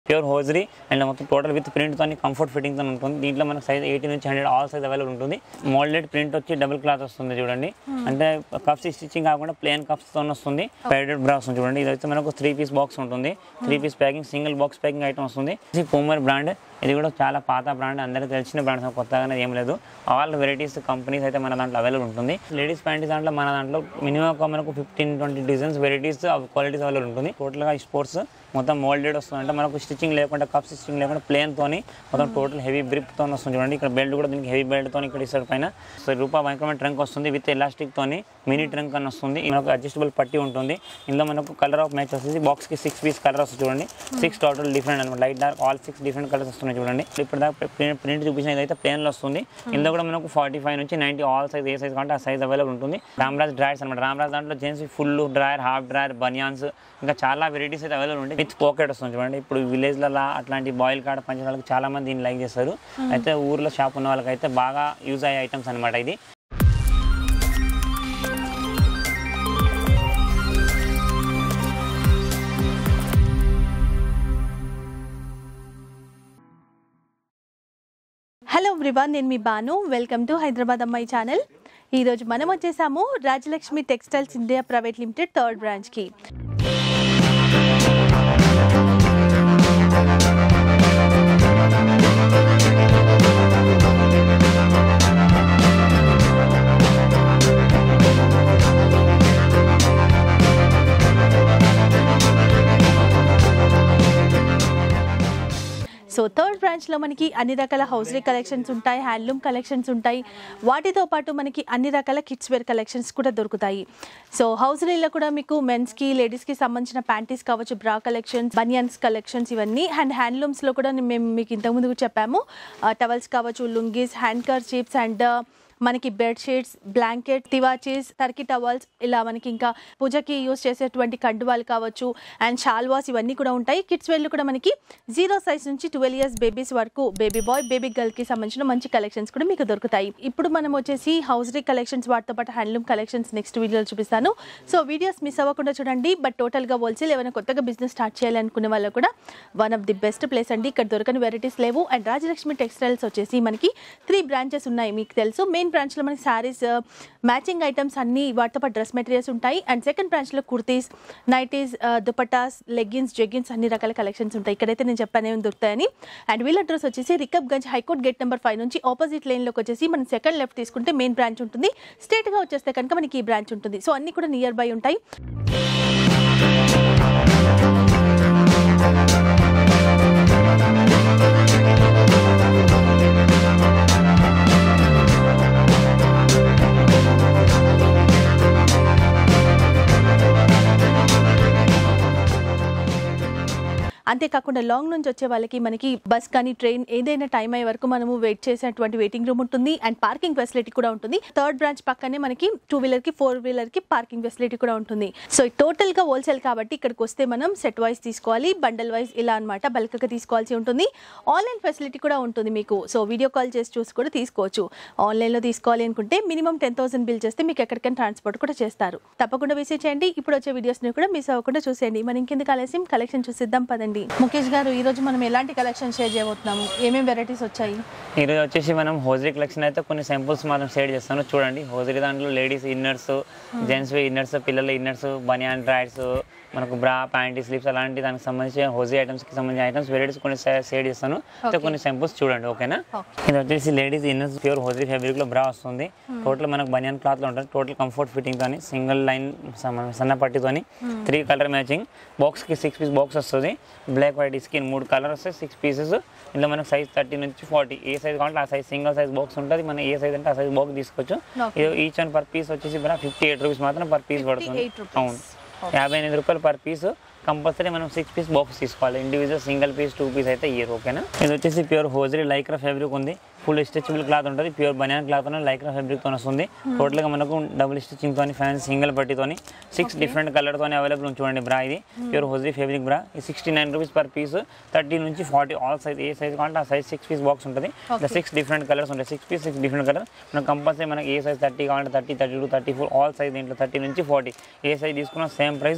Pure hosiery and మొత్తం total with print తో comfort fitting తో ఉంటుంది దీంట్లో మనకు సైజ్ ఎయిటీ నుంచి హండ్రెడ్ ఆల్ సైజ్ అవైలబుల్ ఉంటుంది మోల్డెడ్ ప్రింట్ వచ్చి డబుల్ క్లాత్ వస్తుంది చూడండి అంటే కప్స్ స్టిచ్చింగ్ కాకుండా ప్లేన్ కప్స్ తో వస్తుంది ప్యాడెడ్ బ్రా వస్తుంది చూడండి ఇది అయితే మనకు త్రీ పీస్ బాక్స్ ఉంటుంది three piece packing single box packing item వస్తుంది ఇది పూమర్ బ్రాండ్ ఇది కూడా చాలా పాత బ్రాండ్ అందరికీ తెలిసిన బ్రాండ్స్ కొత్తగానే ఏం లేదు ఆల్ వెరైటీస్ కంపెనీస్ అయితే మన దాంట్లో అవైలబుల్ ఉంటుంది లేడీస్ ప్యాంటీస్ దాంట్లో మన దాంట్లో మినిమం ఒక మనకు fifteen twenty designs varieties qualities available ఉంటుంది టోటల్గా ఈ స్పోర్ట్స్ మొత్తం మోల్డెడ్ వస్తుంది అంటే మనకు స్టిచ్చింగ్ లేకుండా కప్ స్టిచ్చింగ్ లేకుండా ప్లేన్ తోని మొత్తం టోటల్ హెవీ బ్రిప్ తో వస్తుంది చూడండి ఇక్కడ బెల్ట్ కూడా దీనికి హెవీ బెల్ట్ తోని ఇక్కడ ఇస్తాడు పైన సో రూపా మైక్రోమేట్ ట్రంక్ వస్తుంది విత్ ఎలాస్టిక్ తోని మినీ ట్రంక్ అని వస్తుంది మనకు అడ్జస్టబుల్ పట్టి ఉంటుంది ఇందులో మనకు కలర్ ఆఫ్ మ్యాచ్ వస్తుంది బాక్స్ కి సిక్స్ పీస్ కలర్ వస్తుంది చూడండి సిక్స్ టోటల్ డిఫరెంట్ అనమాట light dark all six different colours వస్తున్నాయి చూడండి ఇప్పుడు దాకా ప్రింట్ చూపించిన ఇదైతే ప్లేన్ లో వస్తుంది ఇందులో కూడా మనకు ఫార్టీ ఫైవ్ నుంచి నైన్టీ ఆల్ సైజ్ ఏ సైజ్ కంటే ఆ సైజ్ అవైలబుల్ ఉంటుంది రామరాజ్ డ్రాయర్స్ అనమాట రామరాజ్ దాంట్లో gents full drawer half drawer బనియాన్స్ ఇంకా చాలా వెరైటీస్ అయితే అవైలబుల్ ఉంటాయి విత్ పాకెట్ వస్తుంది చూడండి ఇప్పుడు విలేజ్లలో అట్లాంటి బాయిల్ కాడ పంచడానికి చాలా మంది దీన్ని లైక్ చేస్తారు అయితే ఊర్లో షాప్ ఉన్న వాళ్ళకి అయితే బాగా యూజ్ అయ్యే ఐటమ్స్ అనమాట ఇది హలో ఎవ్రీవన్ నేను మీ బాను వెల్కమ్ టు హైదరాబాద్ అమ్మాయి ఛానల్ ఈరోజు మనం వచ్చేసాము Rajalakshmi textiles India private limited third బ్రాంచ్కి సో థర్డ్ బ్రాంచ్లో మనకి అన్ని రకాల హౌస్లీ కలెక్షన్స్ ఉంటాయి హ్యాండ్లూమ్ కలెక్షన్స్ ఉంటాయి వాటితో పాటు మనకి అన్ని రకాల కిడ్స్ వేర్ కలెక్షన్స్ కూడా దొరుకుతాయి సో హౌస్లీలో కూడా మీకు మెన్స్కి లేడీస్కి సంబంధించిన ప్యాంటీస్ కావచ్చు బ్రా కలెక్షన్స్ బనియన్స్ కలెక్షన్స్ ఇవన్నీ అండ్ హ్యాండ్లూమ్స్లో కూడా మేము మీకు ఇంతకుముందు కూడా చెప్పాము టవల్స్ కావచ్చు lungis handkerchiefs and మనకి బెడ్షీట్స్ బ్లాంకెట్ తివాచీస్ టర్కీ టవల్స్ ఇలా మనకి ఇంకా పూజకి యూస్ చేసేటువంటి కండువాలు కావచ్చు అండ్ షాల్వాస్ ఇవన్నీ కూడా ఉంటాయి కిడ్స్ వేర్లు కూడా మనకి జీరో సైజ్ నుంచి ట్వెల్వ్ ఇయర్స్ బేబీస్ వరకు బేబీ బాయ్ బేబీ గర్ల్ కి సంబంధించిన మంచి కలెక్షన్స్ కూడా మీకు దొరుకుతాయి ఇప్పుడు మనం వచ్చేసి హౌస్రీ కలెక్షన్స్ వాటితో పాటు హ్యాండ్లూమ్ కలెక్షన్స్ నెక్స్ట్ వీడియోలో చూపిస్తాను సో వీడియోస్ మిస్ అవ్వకుండా చూడండి బట్ టోటల్గా హోల్సేల్ ఏమైనా కొత్తగా బిజినెస్ స్టార్ట్ చేయాలనుకునే వాళ్ళు కూడా one of the best place అండి ఇక్కడ దొరకని వెరైటీస్ లేవు అండ్ రాజలక్ష్మి టెక్స్టైల్స్ వచ్చేసి మనకి త్రీ బ్రాంచెస్ ఉన్నాయి మీకు తెలుసు మెయిన్ బ్రాంచ్లో మనకి శారీస్ మ్యాచింగ్ ఐటమ్స్ అన్ని వాటితో పాటు డ్రెస్ మెటీరియల్స్ ఉంటాయి అండ్ సెకండ్ బ్రాంచ్లో kurtis nighties dupattas leggings jeggings అన్ని రకాల కలెక్షన్స్ ఉంటాయి ఇక్కడైతే నేను చెప్పాను ఏమి దొరుకుతాయని అండ్ వీళ్ళ అడ్రస్ వచ్చేసి Rikab Gunj high court gate number five నుంచి ఆపోజిట్ లైన్లోకి వచ్చేసి మనం సెకండ్ లెఫ్ట్ తీసుకుంటే మెయిన్ బ్రాంచ్ ఉంటుంది స్ట్రేట్గా వచ్చేస్తే కనుక మనకి ఈ బ్రాంచ్ ఉంటుంది సో అన్ని కూడా నియర్ బై ఉంటాయి అంతేకాకుండా లాంగ్ నుంచి వచ్చే వాళ్ళకి మనకి బస్ కానీ ట్రైన్ ఏదైనా టైం అయ్యే వరకు మనము వెయిట్ చేసేటువంటి వెయిటింగ్ రూమ్ ఉంటుంది అండ్ పార్కింగ్ ఫెసిలిటీ కూడా ఉంటుంది థర్డ్ బ్రాంచ్ పక్కనే మనకి టూ వీలర్ కి ఫోర్ వీలర్ కి పార్కింగ్ ఫెసిలిటీ కూడా ఉంటుంది సో టోటల్ గా హోల్సేల్ కాబట్టి ఇక్కడికి వస్తే మనం సెట్ వైస్ తీసుకోవాలి బండల్ వైస్ ఇలా అనమాట బల్క్ గా తీసుకోవాల్సి ఉంటుంది ఆన్లైన్ ఫెసిలిటీ కూడా ఉంటుంది మీకు సో వీడియో కాల్ చేసి చూసి కూడా తీసుకోవచ్చు ఆన్లైన్ లో తీసుకోవాలి అనుకుంటే మినిమం టెన్ థౌసండ్ బిల్ చేస్తే మీకు ఎక్కడికైనా ట్రాన్స్పోర్ట్ కూడా చేస్తారు తప్పకుండా విజిట్ చేయండి ఇప్పుడు వచ్చే వీడియోస్ ని కూడా మిస్ అవ్వకుండా చూసేయండి మనం ఇంకెందుకు ఆలస్యం కలెక్షన్ చూసిద్దాం పదండి ముఖేష్ గారు ఈ రోజు మనం ఎలాంటి కలెక్షన్ షేర్ చేయబోతున్నాము ఏమేమి వెరైటీస్ వచ్చాయి ఈరోజు వచ్చేసి మనం హోజరీ కలెక్షన్ అయితే కొన్ని సింపుల్స్ మాత్రం షేర్ చేస్తాను చూడండి హోజరీ దాంట్లో లేడీస్ ఇన్నర్స్ జెంట్స్ ఇన్నర్స్ పిల్లల ఇన్నర్స్ బనియాన్ డ్రాయర్స్ మనకు బ్రా ప్యాంటీ స్లీప్స్ అలాంటి దానికి సంబంధించిన హోజీ ఐటమ్స్ కి సంబంధించిన ఐటమ్స్ వెరైటీస్ కొన్ని షేర్ చేస్తాను అయితే కొన్ని సింపుల్స్ చూడండి ఓకేనా Okay. ఇది వచ్చేసి ladies inners pure hosiery fabric లో బ్రా వస్తుంది టోటల్ మనకు బనియాన్ క్లాత్ లో ఉంటుంది టోటల్ కంఫర్ట్ ఫిట్టింగ్ తోని సింగిల్ లైన్ సన్న పట్టితోని త్రీ కలర్ మ్యాచింగ్ బాక్స్ కి సిక్స్ పీస్ బాక్స్ వస్తుంది బ్లాక్ వైట్ స్కిన్ మూడు కలర్ వస్తాయి సిక్స్ పీసెస్ ఇందులో మనకు సైజ్ థర్టీ నుంచి ఫార్టీ ఏ సైజ్ కావాలంటే ఆ సైజ్ సింగిల్ సైజ్ బాక్స్ ఉంటుంది మనం ఏ సైజ్ అంటే ఆ సైజ్ బాక్స్ తీసుకోవచ్చు Okay. Each and per piece వచ్చేసి ఫిఫ్టీ ఎయిట్ రూపీస్ మాత్రం పర్ పీస్ పడుతుంది 58 rupees. అవును యాభై ఎనిమిది రూపాయలు పర్ పీస్ కంపల్సరీ మనం సిక్స్ పీస్ బాక్స్ తీసుకోవాలి individual single piece two piece అయితే ఇయర్ ఓకేనా ఇది వచ్చేసి ప్యూర్ హోజరీ లైక్రా ఫ్యాబ్రిక్ ఉంది ఫుల్ స్ట్రెచబుల్ క్లాత్ ఉంటుంది pure banian cloth lycra fabric తో వస్తుంది టోటల్ గా మనకు డబుల్ స్టిచింగ్ తోని ఫ్యాన్ సింగిల్ పట్టితోని సిక్స్ డిఫరెంట్ కలర్ తోని అవైలబుల్ ఉంది చూడండి బ్రా ఇది ప్యూర్ హోజరీ ఫ్యాబ్రిక్ బ్రా ఈ sixty nine rupees per piece thirty నుంచి ఫార్టీ ఆల్ సైజ్ ఏ సైజ్ కావాలంటే ఆ సైజ్ సిక్స్ పీస్ బాక్స్ ఉంటుంది Okay. సిక్స్ డిఫరెంట్ కలర్స్ ఉంటాయి six piece six different colour మనకు కంపల్సరీ మనకి ఏ సైజ్ థర్టీ కావాలంటే thirty thirty two thirty four all size దీంట్లో థర్టీ నుంచి ఫార్టీ ఏ సైజ్ తీసుకున్న same price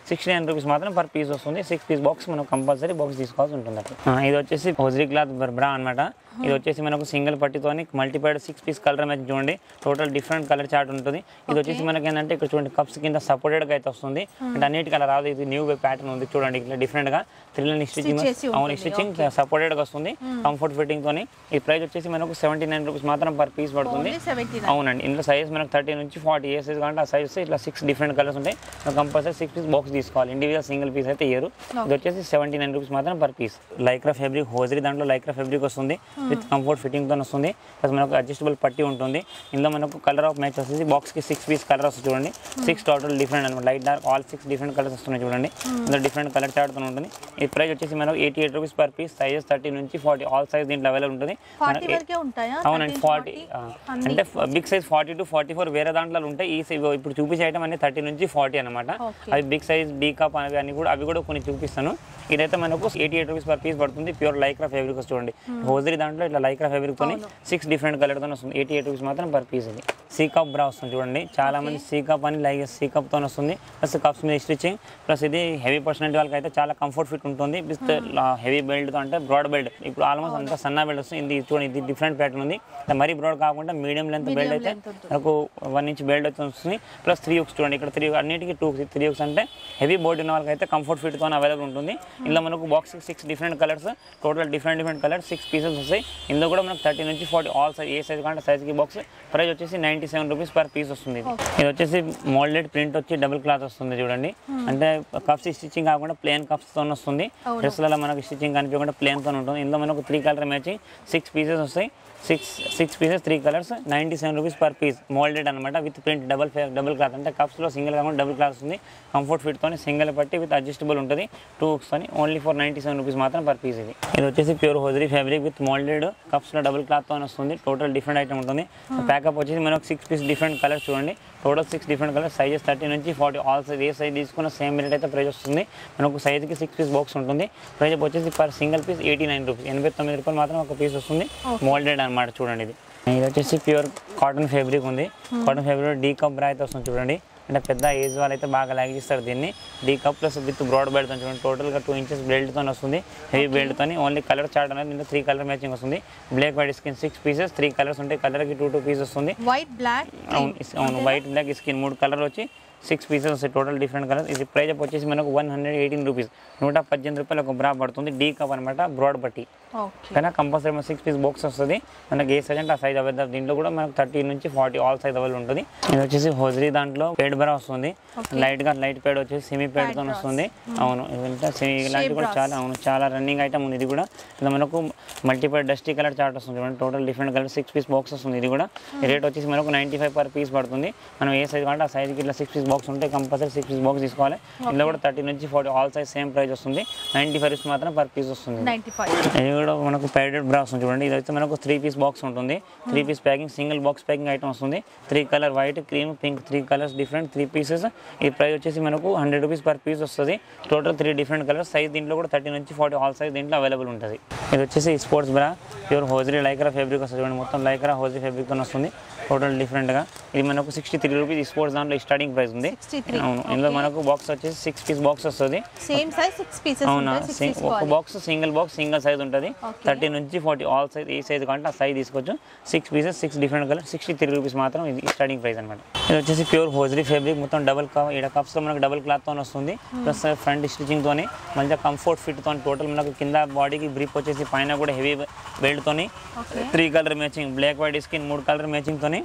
sixty nine rupees మాత్రం పర్ పీస్ వస్తుంది సిక్స్ పీస్ బాక్స్ మనం కంపల్సరీ బాక్స్ తీసుకోవాల్సి ఉంటుంది అట్లా ఆ, ఇది వచ్చేసి హోజరీ క్లాత్ బ్రా అనమాట ఇది వచ్చేసి మనకు సింగిల్ పట్టితోని మల్టీపైడ్ సిక్స్ పీస్ కలర్ మ్యాచ్ చూడండి టోటల్ డిఫరెంట్ కలర్ చార్ట్ ఉంటుంది ఇది వచ్చేసి మనకి ఏంటంటే ఇక్కడ చూడండి కప్స్ కింద సపోర్టెడ్ అయితే వస్తుంది అంటే అన్నిటికీ అలా రాదు ఇది న్యూ ప్యాటర్న్ ఉంది చూడండి ఇట్లా డిఫరెంట్ గా త్రీ లైన్ స్టిచ్చింగ్ చేసి అవును ఉంటుంది, స్టిచ్చింగ్ సపోర్టెడ్ గా వస్తుంది కంఫర్ట్ ఫిట్టింగ్ తోని ఈ ప్రైస్ వచ్చేసి మనకు సెవెంటీ నైన్ రూపీస్ మాత్రం పర్ పీస్ పడుతుంది ఓన్లీ సెవెంటీ అవునండి ఇందులో సైజ్ మనకు థర్టీ నుంచి ఫార్టీ ఏ సైజ్ కావాలంటే ఆ సైజ్ ఇట్లా సిక్స్ డిఫరెంట్ కలర్స్ ఉంటాయి కంపల్సరీ సిక్స్ పీస్ బాక్స్ తీసుకోవాలి ఇండివిజువల్ సింగిల్ పీస్ అయితే ఇయ్యరు ఇది వచ్చేసి సెవెంటీ నైన్ రూపీస్ మాత్రం per piece lycra fabric hosiery దాంట్లో లైక్రా ఫ్యాబ్రిక్ వస్తుంది విత్ కంఫర్ట్ ఫిట్టింగ్ తో వస్తుంది ప్లస్ మనకు అడ్జస్టబుల్ పట్టి ఉంటుంది ఇందులో మనకు కలర్ ఆఫ్ మ్యాచ్ వస్తుంది బాక్స్ కి సిక్స్ పీస్ కలర్ వస్తుంది చూడండి సిక్స్ టోటల్ డిఫరెంట్ అనమాట light dark all six different colours వస్తున్నాయి చూడండి ఇందులో డిఫరెంట్ కలర్ చార్ట్ తో ఉంటుంది ఈ ప్రైస్ వచ్చేసి మనకు eighty eight rupees per piece sizes thirty నుంచి ఫార్టీ ఆల్ సైజ్ దీంట్లో అవైలబుల్ ఉంటుంది ఫార్టీ మనకి వరకే ఉంటాయా అవునండి 13, ఫార్టీ 40? అంటే big size forty to forty four వేరే దాంట్లో ఉంటాయి ఈ size ఇప్పుడు చూపించే ఐటమ్ అనేది థర్టీ నుంచి ఫార్టీ అనమాట Okay. అవి బిగ్ సైజ్ బీ కప్ అనేవి అన్ని కూడా అవి కూడా కొన్ని చూపిస్తాను ఇదైతే మనకు eighty eight rupees per piece పడుతుంది ప్యూర్ లైక్రా ఫ్యాబ్రిక్ చూడండి హోజరీ దాంట్లో ఇట్లా లైక్రా ఫ్యాబ్రిక్ తోని సిక్స్ డిఫరెంట్ కలర్ తో వస్తుంది ఎయిటీ ఎయిట్ రూపీస్ మాత్రం పర్ పీస్ ఇది సీ కప్ బ్రా వస్తుంది చూడండి చాలా మంది సీ కప్ అని లైక్ సీ కప్ తో వస్తుంది ప్లస్ కప్స్ మీద స్టిచ్చింగ్ ప్లస్ ఇది హెవీ పర్సనాలిటీ వాళ్ళకి అయితే చాలా కంఫర్ట్ ఫిట్ ఉంటుంది విత్ హెవీ బెల్ట్ తో అంటే బ్రాడ్ బెల్ట్ ఇప్పుడు ఆల్మోస్ట్ అంతా సన్న బెల్ట్ వస్తుంది ఇది చూడండి ఇది డిఫరెంట్ ప్యాటర్న్ ఉంది అంటే మరీ బ్రాడ్ కాకుండా మీడియం లెంత్ బెల్ట్ అయితే length ఉంటుంది. మనకు వన్ ఇంచ్ బెల్ట్ అయితే వస్తుంది ప్లస్ త్రీ హుక్స్ చూడండి ఇక్కడ త్రీ అన్నిటికీ టూ త్రీ హుక్స్ అంటే హెవీ బాడీ ఉన్న వాళ్ళకి అయితే కంఫర్ట్ ఫిట్ తో అవైలబుల్ ఉంటుంది ఇందులో మనకు box six different colours total different different colours six pieces వస్తాయి ఇందులో కూడా మనకు థర్టీ నుంచి ఫార్టీ ఆల్ సైజ్ ఏ సైజ్ కంటే సైజ్కి బాక్స్ ప్రైస్ వచ్చేసి ninety seven rupees per piece వస్తుంది ఇది ఇది వచ్చేసి మోల్డెడ్ ప్రింట్ వచ్చి డబుల్ క్లాత్ వస్తుంది చూడండి అంటే కప్స్ స్టిచ్చింగ్ కాకుండా ప్లేన్ కప్స్ తో వస్తుంది అవును. డ్రెస్లలో మనకు స్టిచ్చింగ్ కనిపించకుండా ప్లేన్ తో ఉంటుంది ఇందులో మనకు three colour matching six pieces వస్తాయి six six pieces three colours ninety seven rupees per piece moulded అనమాట with print double double cloth అంటే కప్స్లో సింగిల్ కాకుండా డబుల్ క్లాత్ ఉంది కంఫర్ట్ ఫిట్ తోని సింగిల్ పట్టి విత్ అడ్జస్టబుల్ ఉంటుంది టూ హుక్స్ తోని only for ninety seven rupees మాత్రం పర్ పీస్ ఇది ఇది వచ్చేసి pure hosiery fabric with moulded కప్స్లో డబుల్ క్లాత్ తో వస్తుంది టోటల్ డిఫరెంట్ ఐటమ్ ఉంటుంది ప్యాకప్ వచ్చేసి మనకు సిక్స్ పీస్ డిఫరెంట్ కలర్స్ చూడండి total six different colours sizes thirty నుంచి ఫార్టీ ఆల్ సైజ్ ఏ సైజ్ తీసుకున్న సేమ్ రేట్ అయితే ప్రైస్ వస్తుంది మనకు సైజ్కి సిక్స్ పీస్ బాక్స్ ఉంటుంది ప్రైస్ వచ్చేసి per single piece eighty nine rupees ఎనభై తొమ్మిది రూపాయలు మాత్రం ఒక పీస్ వస్తుంది మోల్డెడ్ అనమాట చూడండి ఇది ఇది వచ్చేసి ప్యూర్ కాటన్ ఫ్యాబ్రిక్ ఉంది కాటన్ ఫ్యాబ్రిక్ డీ కప్ అయితే వస్తుంది చూడండి అంటే పెద్ద ఏజ్ వాళ్ళు అయితే బాగా లైక్ చేస్తారు దీన్ని D cup plus with broad belt చూడండి టోటల్గా టూ ఇంచెస్ బెల్ట్తో వస్తుంది హెవీ బెల్ట్తో ఓన్లీ కలర్ చార్ట్ అనేది దీంట్లో త్రీ కలర్ మ్యాచింగ్ వస్తుంది black white skin six pieces three colours ఉంటాయి కలర్కి టూ టూ పీస్ వస్తుంది వైట్ బ్లాక్ అవును ఇస్- అవును వైట్ బ్లాక్ స్కిన్ మూడు కలర్ వచ్చి సిక్స్ పీసెస్ వస్తాయి టోటల్ డిఫరెంట్ కలర్స్ ఇది ప్రైస్ వచ్చేసి మనకు వన్ హండ్రెడ్ ఎయిటీన్ రూపీస్ నూట పద్దెనిమిది రూపాయలు ఒక బ్రా పడుతుంది డీ కప్ అనమాట బ్రాడ్ బట్టి ఓకే కానీ కంపల్సరీ మన సిక్స్ పీస్ బాక్స్ వస్తుంది మనకి ఏ సైజ్ అంటే ఆ సైజ్ అవైలబుల్ దీంట్లో కూడా మనకు థర్టీ నుంచి ఫార్టీ ఆల్ సైజ్ అవైలబుల్ ఉంటుంది ఇది వచ్చేసి హోజరీ దాంట్లో పేడ్ బ్రా వస్తుంది లైట్ గా లైట్ పేడ్ వచ్చేసి సెమీ పేడ్ తో వస్తుంది అవును ఇదంతా సెమీ ఇలాంటి కూడా bras. చాలా అవును చాలా రన్నింగ్ ఐటమ్ ఉంది ఇది కూడా ఇది మనకు మల్టీపైడ్ డస్టీ కలర్ చార్ట్ వస్తుంది చూడండి total different colour six piece box వస్తుంది ఇది కూడా రేట్ వచ్చేసి మనకు నైంటీ ఫైవ్ పర్ పీస్ పడుతుంది మనం ఏ సైజ్ కావాలంటే ఆ సైజ్కి ఇట్లా సిక్స్ పీస్ బాక్స్ ఉంటే కంపల్సరీ సిక్స్ పీస్ బాక్స్ తీసుకోవాలి ఇందులో కూడా థర్టీ నుంచి forty all size same price వస్తుంది నైంటీ ఫైవ్ రూపీస్ మాత్రం పర్ పీస్ వస్తుంది నైంటీ ఫైవ్ ఇది కూడా మనకు ప్యాడెడ్ బ్రా వస్తుంది చూడండి ఇది అయితే మనకు త్రీ పీస్ బాక్స్ ఉంటుంది three piece packing single box packing item వస్తుంది three colour white cream pink three colours different three pieces ఈ ప్రైస్ వచ్చేసి మనకు హండ్రెడ్ రూపీస్ పర్ పీస్ వస్తుంది total three different colours size దీంట్లో కూడా థర్టీ నుంచి forty all size దీంట్లో available ఉంటుంది ఇది వచ్చేసి స్పోర్ట్స్ బ్రా ప్యూర్ హోజరీ లైక్రా ఫ్యాబ్రిక్ వస్తుంది చూడండి మొత్తం లైక్రా హోజరీ ఫ్యాబ్రిక్తో వస్తుంది టోటల్ డిఫరెంట్గా ఇది మనకు సిక్స్టీ త్రీ రూపీస్ స్పోర్ట్స్ దాంట్లో స్టార్టింగ్ ప్రైస్ ఉంది 63, అవును ఇందులో మనకు బాక్స్ వచ్చేసి సిక్స్ పీస్ బాక్స్ వస్తుంది సేమ్ సైజ్ సిక్స్ పీసెస్ అవునా ఉంటాయి సిక్స్ సింగ్- ఒక తీసుకోవాలి box single box single size ఉంటుంది Okay. థర్టీ నుంచి ఫార్టీ ఆల్ సైజ్ ఏ సైజ్ కావాలంటే ఆ సైజ్ తీసుకోవచ్చు six pieces six different colour sixty three rupees మాత్రం ఇది స్టార్టింగ్ ప్రైస్ అనమాట ఇది వచ్చేసి ప్యూర్ హోజరీ ఫ్యాబ్రిక్ మొత్తం డబల్ కప్ ఇక్కడ కప్స్లో మనకు డబల్ క్లాత్తో వస్తుంది ప్లస్ ఫ్రంట్ స్టిచింగ్తోని మంచిగా కంఫర్ట్ ఫిట్తో టోటల్ మనకు కింద బాడీకి బ్రీప్ వచ్చేసి పైన కూడా హెవీ బెల్ట్తోని Okay. Three colour matching black white skin మూడు కలర్ మ్యాచింగ్తోని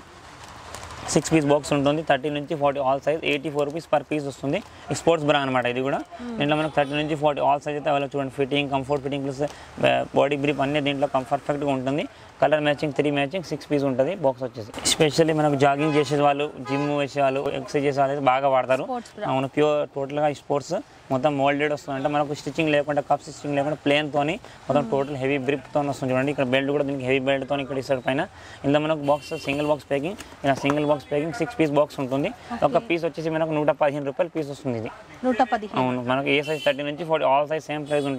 సిక్స్ పీస్ బాక్స్ ఉంటుంది థర్టీ నుంచి forty all size eighty four rupees per piece వస్తుంది స్పోర్ట్స్ బ్రా అనమాట ఇది కూడా దీంట్లో మనకు థర్టీ నుంచి ఫార్టీ ఆల్ సైజ్ అయితే అవైలబుల్ చూడండి fitting comfort fitting plus body బ్రీప్ అన్ని దీంట్లో పర్ఫెక్ట్గా ఉంటుంది colour matching three matching six piece ఉంటుంది బాక్స్ వచ్చేసి ఎస్పెషల్లీ మనకు జాగింగ్ చేసే వాళ్ళు జిమ్ వేసే వాళ్ళు ఎక్సర్సైజ్ చేసే వాళ్ళు అయితే బాగా వాడతారు Sports bra. అవును ప్యూర్ టోటల్గా స్పోర్ట్స్ మొత్తం మోల్డెడ్ వస్తుంది అంటే మనకు స్టిచ్చింగ్ లేకుండా కప్ స్టిచ్చింగ్ లేకుండా ప్లేన్ తోని మొత్తం టోటల్ హెవీ బ్రిప్ తో వస్తుంది చూడండి ఇక్కడ బెల్ట్ కూడా దీనికి హెవీ బెల్ట్ తోని ఇక్కడ ఇస్తాడు పైన ఇందులో మనకు బాక్స్ సింగిల్ బాక్స్ ప్యాకింగ్ ఇలా single box packing six piece box ఉంటుంది ఒక పీస్ వచ్చేసి మనకు నూట పదిహేను రూపాయలు పీస్ వస్తుంది ఇది నూట పదిహేను అవును మనకు ఏ సైజ్ థర్టీ నుంచి forty all size same price ఉంటుంది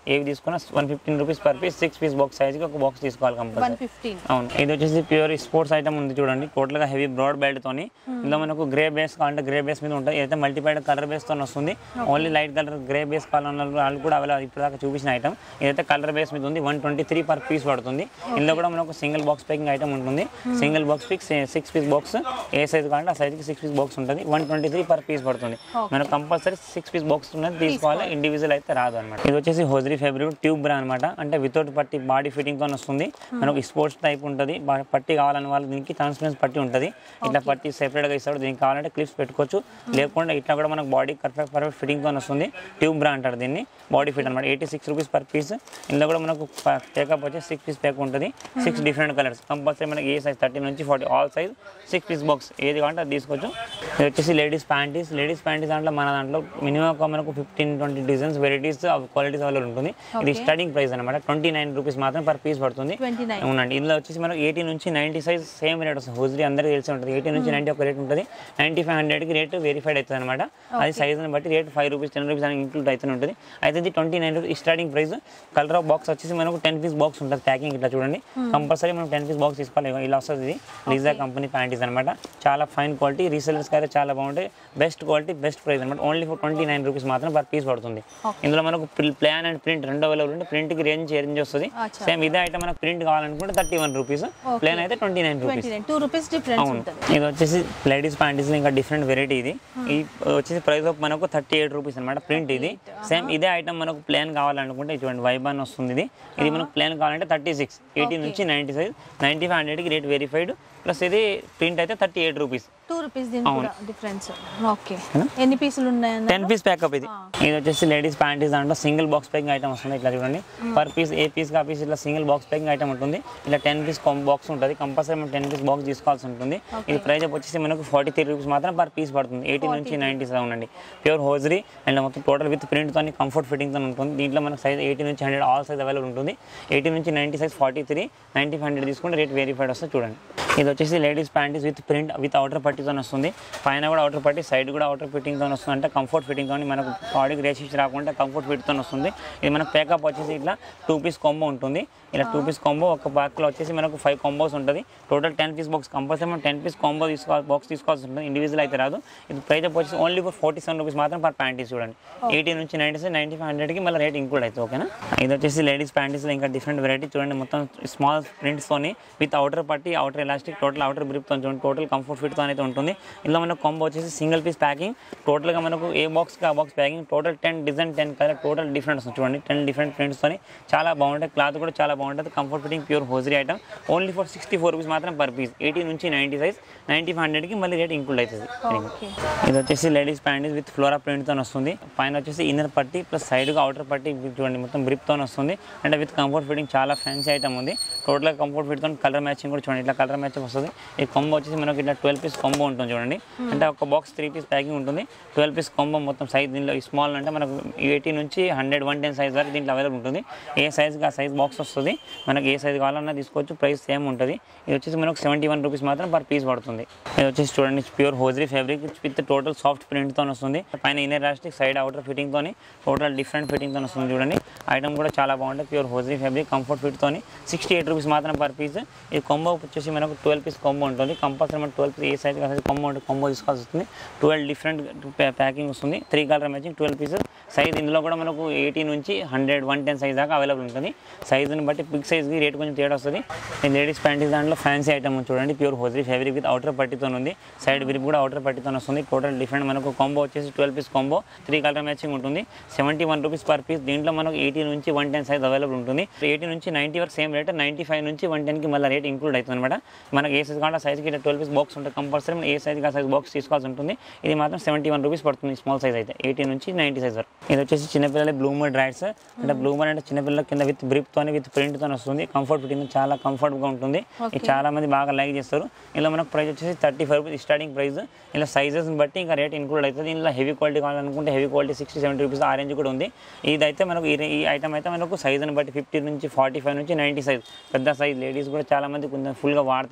ఏవి తీసుకున్నా one fifteen rupees per piece six piece box సైజ్కి ఒక బాక్స్ తీసుకోవాలి వన్ కంపల్సరీ ఫిఫ్టీన్ అవును ఇది వచ్చేసి ప్యూర్ స్పోర్ట్స్ ఐటమ్ ఉంది చూడండి టోటల్ గా హెవీ బ్రాడ్ బెల్ట్ తోని ఇందులో మనకు గ్రే బేస్ కావాలంటే గ్రే బేస్ మీద ఉంటుంది అయితే మల్టీపైడ్ కలర్ బేస్ తో వస్తుంది only light colour grey base కావాలన్న వాళ్ళు కూడా అవైలబుల్ ఇప్పుడు దాకా చూపించిన ఐటమ్ ఇదైతే కలర్ బేస్ మీద ఉంది one twenty three per piece పడుతుంది ఇందులో కూడా మనకు సింగిల్ బాక్స్ ప్యాకింగ్ ఐటమ్ ఉంటుంది సింగిల్ బాక్స్ పిక్స్ సిక్స్ పీస్ బాక్స్ ఏ సైజ్ కావాలంటే ఆ సైజ్కి సిక్స్ పీస్ బాక్స్ ఉంటుంది one twenty three per piece పడుతుంది మనకు కంపల్సరీ సిక్స్ పీస్ బాక్స్ ఉన్నది తీసుకోవాలి ఇండివిజువల్ అయితే రాదు అనమాట ఇది వచ్చేసి హోజరీ ఫెబ్రిక్ ట్యూబ్ బ్రా అనమాట అంటే వితౌట్ పట్టి బాడీ ఫిట్టింగ్ తో వస్తుంది మనకు స్పోర్ట్స్ టైప్ ఉంటుంది బా- పట్టి కావాలని వాళ్ళు దీనికి ట్రాన్స్పరెన్స్ పట్టి ఉంటుంది ఇట్లా పట్టి సెపరేట్ గా ఇస్తాడు దీనికి కావాలంటే క్లిప్స్ పెట్టుకోవచ్చు లేకుండా ఇట్లా కూడా మనకు బాడీ పర్ఫెక్ట్ పర్ఫెక్ట్ ఫిట్టింగ్ తో వస్తుంది ట్యూబ్ బ్రా అంటారు దీన్ని బాడీ ఫిట్ అనమాట eighty six rupees per piece ఇందులో కూడా మనకు పేకప్ వచ్చేసి సిక్స్ పీస్ పేక్ ఉంటుంది సిక్స్ డిఫరెంట్ కలర్స్ కంపల్సరీ మనకి ఏ సైజ్ థర్టీ నుంచి forty all size six piece box ఏది కావాలంటే అది తీసుకోవచ్చు ఇది వచ్చేసి లేడీస్ ప్యాంటీస్ లేడీస్ ప్యాంటీస్ దాంట్లో మన దాంట్లో మినిమం ఒక మనకు fifteen twenty designs varieties qualities available ఉంటుంది ఇది స్టార్టింగ్ ప్రైస్ అనమాట ట్వంటీ నైన్ రూపీస్ మాత్రం పర్ పీస్ పడుతుంది ట్వంటీ నైన్ అవునండి ఇందులో వచ్చేసి మనకు ఎయిటీ నుంచి నైంటీ సైజ్ సేమ్ రేట్ వస్తుంది హోజ్లీ అందరికీ తెలిసి ఉంటుంది ఎయిటీ నుంచి నైంటీ ఒక రేట్ ఉంటుంది నైంటీ ఫైవ్ హండ్రెడ్కి రేట్ వెరిఫైడ్ అవుతుంది అనమాట అది సైజ్ని బట్టి rate five rupees ten rupees అని ఇంక్లూడ్ అవుతూనే ఉంటుంది అయితే ఇది twenty nine rupees starting price colour of box వచ్చేసి మనకు టెన్ పీస్ బాక్స్ ఉంటుంది ప్యాకింగ్ ఇట్లా చూడండి కంపల్సరీ మనం టెన్ పీస్ బాక్స్ తీసుకోవాలి ఇలా వస్తుంది ఇది లీజా కంపెనీ ప్యాంటీస్ అనమాట చాలా ఫైన్ క్వాలిటీ రీసెలర్స్ అయితే చాలా బాగుంటాయి బెస్ట్ క్వాలిటీ బెస్ట్ ప్రైస్ అనమాట only for twenty nine rupees మాత్రం పర్ పీస్ పడుతుంది ఇందులో మనకు ప్లాన్ అండ్ ప్రింట్ రెండు అవైలబుల్ ఉంటుంది ప్రింట్కి రేంజ్ రేంజ్ వస్తుంది అచ్చా. సేమ్ ఇదే ఐటమ్ మనకు ప్రింట్ కావాలనుకుంటే థర్టీ వన్ రూపీస్ ప్లేన్ అయితే twenty nine rupees twenty nine two rupees difference అవును ఉంటుంది ఇది వచ్చేసి లేడీస్ ప్యాంటీస్ ఇంకా డిఫరెంట్ వెరైటీ ఇది ఈ వచ్చేసి ప్రైస్ ఆఫ్ మనకు థర్టీ ఎయిట్ రూపీస్ అనమాట ప్రింట్ ఇది సేమ్ ఇదే ఐటమ్ మనకు ప్లేన్ కావాలనుకుంటే చూడండి వైబాన్ వస్తుంది ఇది ఇది మనకు ప్లేన్ కావాలంటే థర్టీ సిక్స్ ఎయిటీ నుంచి నైంటీ సైజ్ నైంటీ ఫైవ్ హండ్రెడ్కి రేట్ వెరిఫైడ్ ప్లస్ ఇది ప్రింట్ అయితే thirty eight rupees two rupees దీని కూడా డిఫరెన్స్ ఓకే ఎన్ని పీసులు ఉన్నాయన్న టెన్ పీస్ ప్యాకప్ ఇది ఇది వచ్చేసి లేడీస్ ప్యాంటీస్ దాంట్లో సింగిల్ బాక్స్ ప్యాకింగ్ ఐటమ్ వస్తుంది ఇట్లా చూడండి పర్ పీస్ ఏ పీస్ కా పీస్ ఇట్లా సింగిల్ బాక్స్ ప్యాకింగ్ ఐటమ్ ఉంటుంది ఇలా టెన్ పీస్ బాక్స్ ఉంటుంది కంపల్సరీ మనం టెన్ పీస్ బాక్స్ తీసుకోవాల్సి ఉంటుంది ఇది ప్రైస్ వచ్చేసి మనకు ఫార్టీ త్రీ రూపీస్ మాత్రం పర్ పీస్ పడుతుంది ఎయిటీ నుంచి నైంటీ సెవెన్ అండి ప్యూర్ హోజరీ అండ్ మొత్తం టోటల్ విత్ ప్రింట్ తో కంఫర్ట్ ఫిట్టింగ్ తో ఉంటుంది దీంట్లో మనకు సైజ్ ఎయిటీ నుంచి హండ్రెడ్ ఆల్ సైజ్ అవైలబుల్ ఉంటుంది ఎయిటీ నుంచి ninety size forty three ninety five hundred తీసుకుంటే రేట్ వెరిఫైడ్ వస్తుంది చూడండి ఇది వచ్చేసి ladies panties with print with outer పట్టీతో వస్తుంది పైన కూడా అవుటర్ పట్టి సైడ్ కూడా అవుటర్ ఫిట్టింగ్తో వస్తుంది అంటే కంఫర్ట్ ఫిట్టింగ్తో మనకు బాడీకి రేషిష్ రాకుండా కంఫర్ట్ ఫిట్తో వస్తుంది ఇది మనకు పేకప్ వచ్చేసి ఇట్లా టూ పీస్ కాంబో ఉంటుంది ఇలా టూ పీస్ కాంబో ఒక ప్యాక్లో వచ్చేసి మనకు ఫైవ్ కాంబోస్ ఉంటుంది total ten piece box compulsory మనం టెన్ పీస్ కాంబో తీసుకోవాలి బాక్స్ తీసుకోవాల్సి ఉంటుంది ఇండివిజువల్ అయితే రాదు ఇది ప్రైస్ వచ్చేసి only for forty seven rupees మాత్రం పర్ ప్యాంటీస్ చూడండి ఎయిటీ నుంచి నైంటీ సెవెన్ నైంటీ ఫైవ్ హండ్రెడ్కి మళ్ళీ రేట్ ఇంక్లూడ్ అవుతుంది ఓకేనా ఇది వచ్చేసి లేడీస్ ప్యాంటీస్లో ఇంకా డిఫరెంట్ వెరైటీ చూడండి మొత్తం స్మాల్ ప్రింట్స్తోని విత్ అవుటర్ పట్టి అవుటర్ ఎలాస్టిక్ టోటల్ అవుటర్ బ్రిప్తో చూడండి టోటల్ కంఫర్ట్ ఫిట్తో అయితే ఉంటుంది ఇందులో మనకు కాంబో వచ్చేసి సింగిల్ పీస్ ప్యాకింగ్ టోటల్గా మనకు ఏ బాక్స్కి ఆ box packing total ten design ten colour total different వస్తుంది చూడండి టెన్ డిఫరెంట్ ప్రింట్స్తోని చాలా బాగుంటాయి క్లాత్ కూడా చాలా బాగుంటుంది comfort fitting pure hosiery item only for sixty four rupees మాత్రం పర్ పీస్ ఎయిటీ నుంచి నైంటీ సైజ్ నైంటీ ఫైవ్ హండ్రెడ్కి మళ్ళీ రేట్ ఇంక్లూడ్ అవుతుంది ఓకే ఇది వచ్చేసి లేడీస్ ప్యాంటీస్ విత్ ఫ్లోరా ప్రింట్తో వస్తుంది పైన వచ్చేసి ఇన్నర్ పట్టి ప్లస్ సైడ్గా అవుటర్ పట్టి with చూడండి మొత్తం బ్రిప్తో వస్తుంది అంటే విత్ కంఫర్ట్ ఫిట్టింగ్ చాలా ఫ్యాన్సీ ఐటమ్ ఉంది టోటల్గా కంఫర్ట్ ఫిట్తో కలర్ మ్యాచింగ్ కూడా చూడండి ఇట్లా కలర్ మ్యాచింగ్ వస్తుంది ఈ కొంబో వచ్చేసి మనకి ఇట్లా ట్వెల్వ్ పీస్ కొంబో ఉంటుంది చూడండి అంటే ఒక బాక్స్ త్రీ పీస్ ప్యాకింగ్ ఉంటుంది ట్వెల్వ్ పీస్ కొంబో మొత్తం సైజ్ దీనిలో స్మాల్ అంటే మనకు ఎయిటీ నుంచి హండ్రెడ్ వన్ టెన్ సైజ్ వరకు దీంట్లో అవైలబుల్ ఉంటుంది ఏ సైజ్కి ఆ సైజ్ బాక్స్ వస్తుంది మనకి ఏ సైజ్ కావాలన్నా తీసుకోవచ్చు ప్రైస్ సేమ్ ఉంటుంది ఇది వచ్చేసి మనకు సెవెంటీ వన్ రూపీస్ మాత్రం పర్ పీస్ పడుతుంది ఇది వచ్చేసి చూడండి pure hosiery fabric with total soft ప్రింట్తో వస్తుంది పైన ఇన్నర్ ఎలాస్టిక్ సైడ్ అవుటర్ ఫిట్టింగ్తో టోటల్ డిఫరెంట్ ఫిట్టింగ్తో వస్తుంది చూడండి ఐటమ్ కూడా చాలా బాగుంటుంది ప్యూర్ హోజరీ ఫ్యాబ్రిక్ కంఫర్ట్ ఫిట్తో సిక్స్టీ ఎయిట్ రూపీస్ మాత్రం పర్ పీస్ ఈ కొంబో వచ్చేసి మనకు ట్వెల్వ్ పీస్ కొంబో ఉంటుంది కంపల్సరీ మనం ట్వెల్వ్ పీస్ ఏ సైజ్ సైజ్ కొంబో ఉంటుంది కొంబో తీసుకోవాల్సి వస్తుంది ట్వెల్వ్ డిఫరెంట్ ప్యాకింగ్ వస్తుంది three colour matching twelve pieces size ఇందులో కూడా మనకు ఎయిటీ నుంచి హండ్రెడ్ వన్ టెన్ సైజ్ దాకా అవైలబుల్ ఉంటుంది సైజుని బట్టి బిగ్ సైజ్కి రేట్ కొంచెం తేడా వస్తుంది ఈ లేడీస్ ప్యాంటీస్ దాంట్లో ఫ్యాన్సీ ఐటమ్ చూడండి pure hosiery fabric with outer పట్టితో ఉంది సైడ్ విరిప్ కూడా అవుటర్ పట్టితో వస్తుంది టోటల్ డిఫరెంట్ మనకు కాంబో వచ్చేసి twelve piece combo three colour matching ఉంటుంది seventy one rupees per piece దీంట్లో మనకు ఎయిటీ నుంచి వన్ టెన్ సైజ్ అవైలబుల్ ఉంటుంది ఎయిటీ నుంచి నైంటీ వరకు సేమ్ రేట్ నైంటీ ఫైవ్ నుంచి వన్ టెన్కి మళ్ళీ రేట్ ఇంక్లూడ్ అవుతుంది అనమాట మనకి ఏ సైజ్ కావాలంటే సైజ్కి ఇట్లా ట్వెల్వ్ పీస్ బాక్స్ ఉంటుంది కంపల్సరీ మనం ఏ సైజ్ ఆ సైజ్ బాక్స్ తీసుకోవాల్సి ఉంటుంది ఇది మాత్రం సెవెంటీ వన్ రూపీస్ పడుతుంది స్మాల్ సైజ్ అయితే ఎయిటీ నుంచి నైంటీ సైజ్ వరకు ఇది వచ్చేసి చిన్నపిల్లల బ్లూమర్ డ్రైడ్స్ అంటే బ్లూమర్ అంటే చిన్నపిల్లల కింద విత్ బ్రిప్ తోని విత్ ప్రింట్ తోని వస్తుంది కంఫర్ట్ ఫిట్టింగ్ చాలా కంఫర్ట్ గా ఉంటుంది ఇది చాలా మంది బాగా లైక్ చేస్తారు ఇలా మనకు ప్రైస్ వచ్చేసి thirty five rupees starting price ఇలా సైజెస్ బట్టి ఇంకా రేట్ ఇంక్లూడ్ అవుతుంది ఇందులో హెవీ క్వాలిటీ కావాలనుకుంటే heavy quality sixty seventy rupees ఆ రేంజ్ కూడా ఉంది ఇదైతే మనకు ఈ ఈ ఐటమ్ అయితే మనకు సైజుని బట్టి ఫిఫ్టీ నుంచి ఫార్టీ ఫైవ్ నుంచి నైంటీ సైజ్ పెద్ద సైజ్ లేడీస్ కూడా చాలా మంది కొంచెం ఫుల్గా వాడతారు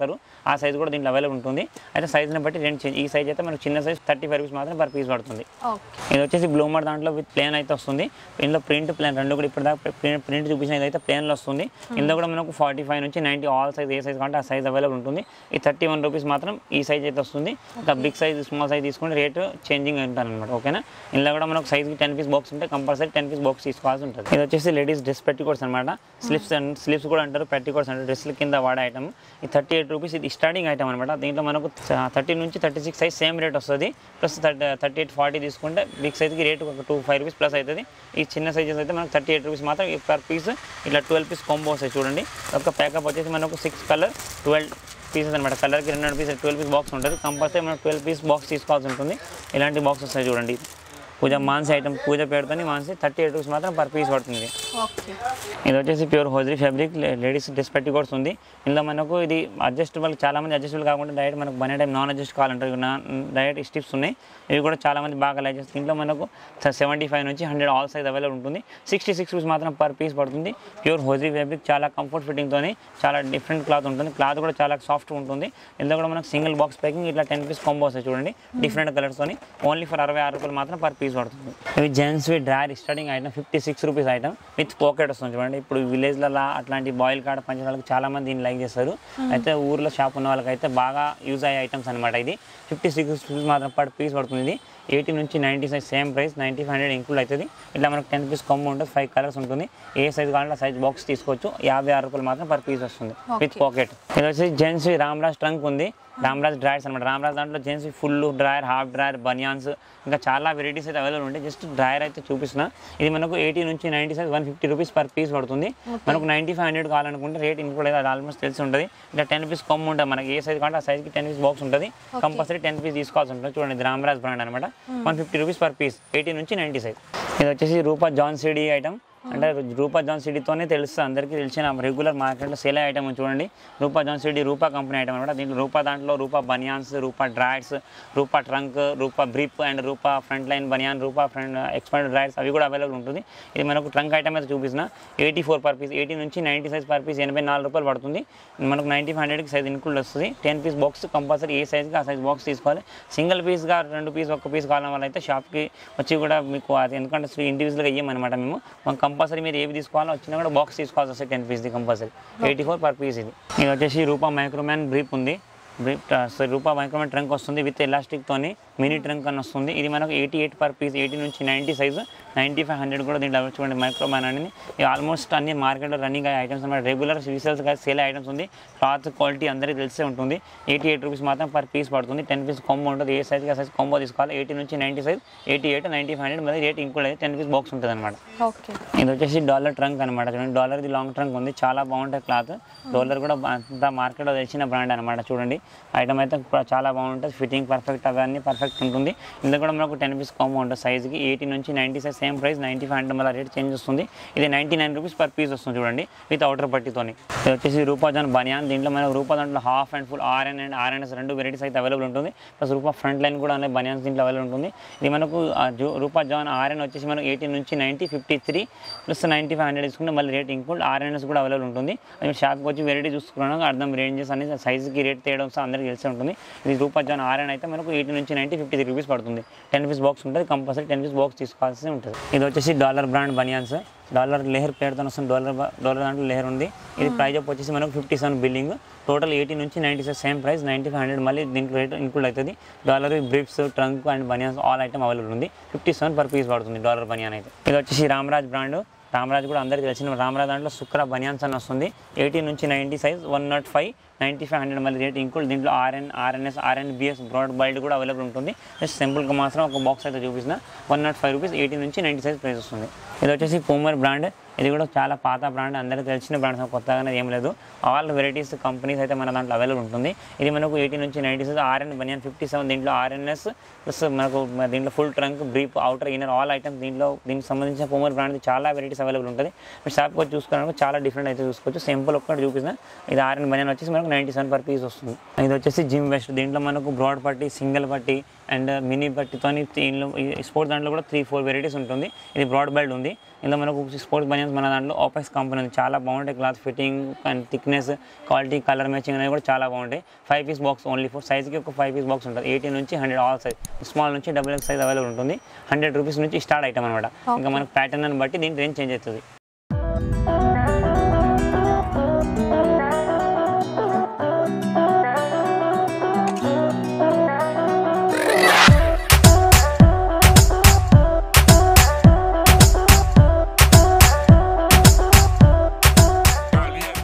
వాడతారు ఆ సైజ్ కూడా దీంట్లో అవైలబుల్ ఉంటుంది అయితే సైజ్ని బట్టి రెండు చేంజ్ ఈ సైజ్ అయితే మనకు చిన్న సైజ్ థర్టీ ఫైవ్ రూపీస్ మాత్రం పర్ పీస్ పడుతుంది ఓకే ఇది వచ్చేసి బ్లూమర్ దాంట్లో విత్ ప్లేన్ అయితే వస్తుంది ఇందులో ప్రింట్ ప్లేన్ రెండు కూడా ఇప్పుడు దాకా ప్రింట్ చూపించిన ఇదైతే ప్లేన్లో వస్తుంది ఇందులో కూడా మనకు ఫార్టీ ఫైవ్ నుంచి నైంటీ ఆల్ సైజ్ ఏ సైజ్ కంటే ఆ సైజ్ అవైలబుల్ ఉంటుంది ఈ థర్టీ వన్ రూపీస్ మాత్రం ఈ సైజ్ అయితే వస్తుంది ఇంకా బిగ్ సైజ్ స్మాల్ సైజ్ తీసుకుంటే రేట్ చేంజింగ్ ఉంటుంది అనమాట ఓకేనా ఇందులో కూడా మనకు సైజ్కి టెన్ పీస్ బాక్స్ ఉంటే కంపల్సరీ టెన్ పీస్ బాక్స్ తీసుకోవాల్సి ఉంటుంది ఇది వచ్చేసి లేడీస్ డ్రెస్ పెట్టికోట్స్ అనమాట స్లిప్స్ అండ్ స్లిప్స్ కూడా అంటారు పెట్టికోట్స్ అంటారు డ్రెస్ల కింద వాడే ఐటమ్ ఈ థర్టీ ఎయిట్ రూపీస్ ఇది స్టార్టింగ్ ఐటమ్ అనమాట దీంట్లో మనకు థర్టీ నుంచి thirty six size same rate వస్తుంది plus thirty thirty eight forty తీసుకుంటే బిగ్ సైజ్కి రేట్ ఒక టూ ఫైవ్ రూపీస్ ప్లస్ అవుతుంది ఈ చిన్న సైజెస్ అయితే మనకు థర్టీ ఎయిట్ రూపీస్ మాత్రం పర్ పీస్ ఇట్లా ట్వెల్వ్ పీస్ కాంబో వస్తాయి చూడండి ఒక ప్యాకప్ వచ్చేసి మనకు సిక్స్ కలర్ ట్వెల్వ్ పీసెస్ అనమాట కలర్కి రెండు రెండు పీసెస్ ట్వెల్వ్ పీస్ బాక్స్ ఉంటుంది కంపల్సరీ మనం ట్వెల్వ్ పీస్ బాక్స్ తీసుకోవాల్సి ఉంటుంది ఇలాంటి బాక్స్ వస్తాయి చూడండి పూజ మాన్సీ ఐటమ్ పూజ పేరుతోని మాన్సీ థర్టీ ఎయిట్ రూపీస్ మాత్రం పర్ పీస్ పడుతుంది ఓకే ఇది వచ్చేసి pure hosiery fabric ladies dress petticoats ఉంది ఇందులో మనకు ఇది అడ్జస్టబుల్ చాలా మంది అడ్జస్టబుల్ కాకుండా డైరెక్ట్ మనకు బనే టైం నాన్ అడ్జస్ట్ కావాలంటారు డైరెక్ట్ స్టిప్స్ ఉన్నాయి ఇవి కూడా చాలా మంది బాగా లైక్ చేస్తారు దీంట్లో మనకు సెవెంటీ ఫైవ్ నుంచి హండ్రెడ్ ఆల్ సైజ్ అవైలబుల్ ఉంటుంది సిక్స్టీ సిక్స్ రూపీస్ మాత్రం పర్ పీస్ పడుతుంది ప్యూర్ హోజరీ ఫ్యాబ్రిక్ చాలా కంఫర్ట్ ఫిట్టింగ్తోని చాలా డిఫరెంట్ క్లాత్ ఉంటుంది క్లాత్ కూడా చాలా సాఫ్ట్ ఉంటుంది ఇందులో కూడా మనకు సింగిల్ బాక్స్ ప్యాకింగ్ ఇట్లా టెన్ పీస్ కాంబో వస్తాయి చూడండి డిఫరెంట్ కలర్స్తోని ఓన్లీ ఫర్ అరవై ఆరు రూపాయలు మాత్రం పర్ పీస్ పడుతుంది ఇవి జెంట్స్ వి drawer starting item fifty six rupees item with pocket వస్తుంది చూడండి ఇప్పుడు విలేజ్లలో అట్లాంటి బాయిల్ కాడ పంచే వాళ్ళకి చాలా మంది దీన్ని లైక్ చేస్తారు అయితే ఊర్లో షాప్ ఉన్న వాళ్ళకి అయితే బాగా యూజ్ అయ్యే ఐటమ్స్ అనమాట ఇది ఫిఫ్టీ సిక్స్ రూపీస్ మాత్రం పర్ పీస్ పడుతుంది ఇది ఎయిటీ నుంచి ninety size same price ninety five hundred include అవుతుంది ఇట్లా మనకు టెన్ పీస్ కొమ్ము ఉంటుంది ఫైవ్ కలర్స్ ఉంటుంది ఏ సైజ్ కావాలంటే సైజ్ బాక్స్ తీసుకోవచ్చు యాభై ఆరు రూపాయలు మాత్రం పర్ పీస్ వస్తుంది విత్ పాకెట్ ఇది వచ్చి జెంట్స్ రామ్రాజ్ ట్రంక్ ఉంది రామ్రాజ్ డ్రాయర్స్ అనమాట రామ్రాజ్ దాంట్లో gents full drawer half drawer బనియాన్స్ ఇంకా చాలా వెరైటీస్ అయితే అవైలబుల్ ఉంటాయి జస్ట్ డ్రాయర్ అయితే చూపిస్తున్నా ఇది మనకు ఎయిటీ నుంచి ninety size one fifty rupees per piece పడుతుంది మనకు నైంటీ ఫైవ్ హండ్రెడ్ కావాలనుకుంటే రేట్ ఇంక్లూడ్ అయితే అది ఆల్మోస్ట్ తెలిసి ఉంటుంది ఇట్లా టెన్ పీస్ కొమ్ము ఉంటుంది మనకి ఏ సైజ్ కావాలంటే ఆ సైజ్కి టెన్ పీస్ బాక్స్ ఉంటుంది కంపల్సరీ టెన్ పీస్ తీసుకోవాల్సి ఉంటుంది చూడండి ఇది రామరాజ్ బ్రాండ్ అనమాట one fifty rupees per piece eighty నుంచి నైంటీ సైజ్ ఇది వచ్చేసి రూపా జాన్ సిడీ ఐటమ్ అంటే రూపా జాన్ సిడీతోనే తెలుస్తుంది అందరికీ తెలిసిన రెగ్యులర్ మార్కెట్లో సేల్ అయ్యే ఐటమ్ చూడండి రూపా జాన్ సిడీ రూపా కంపెనీ ఐటమ్ అనమాట దీంట్లో రూపా దాంట్లో రూపా బనియాన్స్ Rupa drawers Rupa trunk Rupa brief and Rupa front line బనియాన్ రూపా ఫ్రంట్ ఎక్స్పాండ్ డ్రాయర్స్ అవి కూడా అవైలబుల్ ఉంటుంది ఇది మనకు ట్రంక్ ఐటమ్ అయితే చూపిస్తున్న eighty four per piece eighty నుంచి నైంటీ సైజ్ పర్ పీస్ ఎనభై నాలుగు రూపాయలు పడుతుంది మనకు నైంటీ ఫైవ్ హండ్రెడ్కి సైజ్ ఇన్క్లూడ్ వస్తుంది టెన్ పీస్ బాక్స్ కంపల్సరీ ఏ సైజ్కి ఆ సైజ్ బాక్స్ తీసుకోవాలి సింగిల్ పీస్గా రెండు పీస్ ఒక పీస్ కావాలని వాళ్ళైతే షాప్కి వచ్చి కూడా మీకు అది ఎందుకంటే ఇండివిజువల్గా ఇవ్వమన్నమాట మేము మనం కంపల్సరీ మీరు ఏవి తీసుకోవాలో వచ్చినా కూడా బాక్స్ తీసుకోవాల్సి వస్తుంది టెన్ పీస్ది compulsory eighty four per piece ఇది ఇది వచ్చేసి రూపా మైక్రోమ్యాన్ బ్రీప్ ఉంది brief so Rupa Microman trunk వస్తుంది విత్ ఎలాస్టిక్తోని మినీ ట్రంక్ అని వస్తుంది ఇది మనకు eighty eight per piece eighty నుంచి ninety size ninety five hundred కూడా దీంట్లో చూడండి మైక్రోమ్యాన్ అనేది ఇది ఆల్మోస్ట్ అన్ని మార్కెట్లో రన్నింగ్ అయ్యే ఐటమ్స్ అనమాట రెగ్యులర్ రీసేల్స్ సేల్ ఐటమ్స్ ఉంది క్లాత్ క్వాలిటీ అందరికీ తెలిసే ఉంటుంది ఎయిటీ ఎయిట్ రూపీస్ మాత్రం పర్ పీస్ పడుతుంది టెన్ పీస్ కాంబో ఉంటుంది ఏ సైజ్ ఆ సైజ్ కాంబో తీసుకోవాలి ఎయిటీ నుంచి ninety size eighty eight ninety five hundred మళ్ళీ రేట్ ఇంక్లూడ్ అయితే టెన్ పీస్ బాక్స్ ఉంటుంది అనమాట ఓకే ఇది వచ్చేసి డాలర్ ట్రంక్ అనమాట చూడండి డాలర్ది లాంగ్ ట్రంక్ ఉంది చాలా బాగుంటుంది క్లాత్ డాలర్ కూడా బా- అంత మార్కెట్లో తెలిసిన బ్రాండ్ అనమాట చూడండి ఐటమ్ అయితే కూడా చాలా బాగుంటుంది ఫిట్టింగ్ పర్ఫెక్ట్ అవన్నీ పర్ఫెక్ట్ ఉంటుంది ఇందులో కూడా మనకు టెన్ పీస్ కాంబో ఉంటుంది సైజ్కి ఎయిటీ నుంచి ninety size same price ninety five hundred మళ్ళీ రేట్ చేంజ్ వస్తుంది ఇది ninety nine rupees per piece వస్తుంది చూడండి విత్ అవుటర్ పట్టితోని ఇది వచ్చేసి రూపాజాన్ బనియాన్ దీంట్లో మనకు రూపా దాంట్లో half and full RN and RNS రెండు వెరైటీస్ అయితే అవైలబుల్ ఉంటుంది ప్లస్ రూపా ఫ్రంట్ లైన్ కూడా అనే బనియాన్స్ దీంట్లో అవైలబుల్ ఉంటుంది ఇది మనకు ఆ జూ- రూపా జాన్ ఆర్ఎన్ వచ్చేసి మనకు ఎయిటీ నుంచి ninety fifty three plus ninety five hundred తీసుకుంటే మళ్ళీ రేట్ ఇంక్లూడ్ ఆర్ఎన్ఎస్ కూడా అవైలబుల్ ఉంటుంది అది మీరు షాప్కి వచ్చి వెరైటీ చూసుకున్నాక అర్థం రేంజెస్ అనేది సైజ్కి రేట్ తేయడం సో అందరికీ తెలిసే ఉంటుంది ఇది రూపా జాన్ ఆర్ఎన్ అయితే మనకు ఎయిటీ నుంచి నైంటీ ఫిఫ్టీ త్రీ రూపీస్ పడుతుంది టెన్ పీస్ బాక్స్ ఉంటుంది కంపల్సరీ టెన్ పీస్ బాక్స్ తీసుకోవాల్సి ఉంటుంది ఇది వచ్చేసి Dollar brand baniyans Dollar Lehar పేరుతో వస్తుంది డాలర్ బ- డాలర్ దాంట్లో లేహర్ ఉంది ఇది ప్రైజ్ అప్ వచ్చేసి మనకు fifty seven billing total eighty నుంచి ninety seven same price ninety five hundred మళ్ళీ దీంట్లో రేట్ ఇంక్లూడ్ అవుతుంది Dollar briefs trunk and baniyans all item available ఉంది ఫిఫ్టీ సెవెన్ పర్ పీస్ పడుతుంది డాలర్ బనియాన్ అయితే ఇది వచ్చేసి రామరాజ్ బ్రాండ్ రామరాజ్ కూడా అందరికీ తెలిసిన రామరాజ్ దాంట్లో శుక్ర బనియాన్స్ అని వస్తుంది ఎయిటీ నుంచి ninety size one naught five ninety five hundred మళ్ళీ రేట్ ఇంక్లూడ్ దీంట్లో ఆర్ఎన్ ఆర్ఎన్ఎస్ ఆర్ఎన్ బిఎస్ బ్రాడ్ బైల్డ్ కూడా అవైలబుల్ ఉంటుంది జస్ట్ సింపుల్గా మాత్రం ఒక బాక్స్ అయితే చూపిస్తున్నా one naught five rupees eighty నుంచి నైంటీ సైజ్ ప్రైస్ వస్తుంది ఇది వచ్చేసి పూమర్ బ్రాండ్ ఇది కూడా చాలా పాత బ్రాండ్ అందరికీ తెలిసిన బ్రాండ్ కొత్తగానే ఏం లేదు ఆల్ వెరైటీస్ కంపెనీస్ అయితే మన దాంట్లో అవైలబుల్ ఉంటుంది ఇది మనకు ఎయిటీ నుంచి ninety size RN baniyan fifty seven దీంట్లో ఆర్ఎన్ఎస్ ప్లస్ మనకు మ- దీంట్లో full trunk brief outer inner all items దీంట్లో దీనికి సంబంధించిన పూమర్ బ్రాండ్ చాలా వెరైటీస్ అవైలబుల్ ఉంటుంది మీరు షాప్కి వచ్చి చూసుకోవడానికి చాలా డిఫరెంట్ అయితే చూసుకోవచ్చు సింపుల్ ఒక్కటి చూపిస్తున్నా ఇది ఆర్ఎన్ బనియన్ వచ్చేసి మనకు నైంటీ సెవెన్ పర్ పీస్ వస్తుంది ఇది వచ్చేసి జిమ్ వెస్ట్ దీంట్లో మనకు బ్రాడ్ పట్టి సింగిల్ పట్టి అండ్ మినీ బట్టితో దీనిలో స్పోర్ట్స్ దాంట్లో కూడా త్రీ ఫోర్ వెరైటీస్ ఉంటుంది ఇది బ్రాడ్ బెల్ట్ ఉంది ఇందులో మనకు స్పోర్ట్స్ బనియన్స్ మన దాంట్లో ఆపైస్ కంపెనీ ఉంది చాలా బాగుంటాయి cloth fitting and thickness quality colour matching అనేవి కూడా చాలా బాగుంటాయి five piece box only four సైజ్కి ఒక ఫైవ్ పీస్ బాక్స్ ఉంటుంది ఎయిటీ నుంచి హండ్రెడ్ ఆల్ సైజ్ స్మాల్ నుంచి డబుల్ ఎక్స్ సైజ్ అవైలబుల్ ఉంటుంది హండ్రెడ్ రూపీస్ నుంచి స్టార్ట్ ఐటమ్ అనమాట ఇంకా మనకు ప్యాటర్న్ అని బట్టి దీని రేంజ్ చేంజ్ అవుతుంది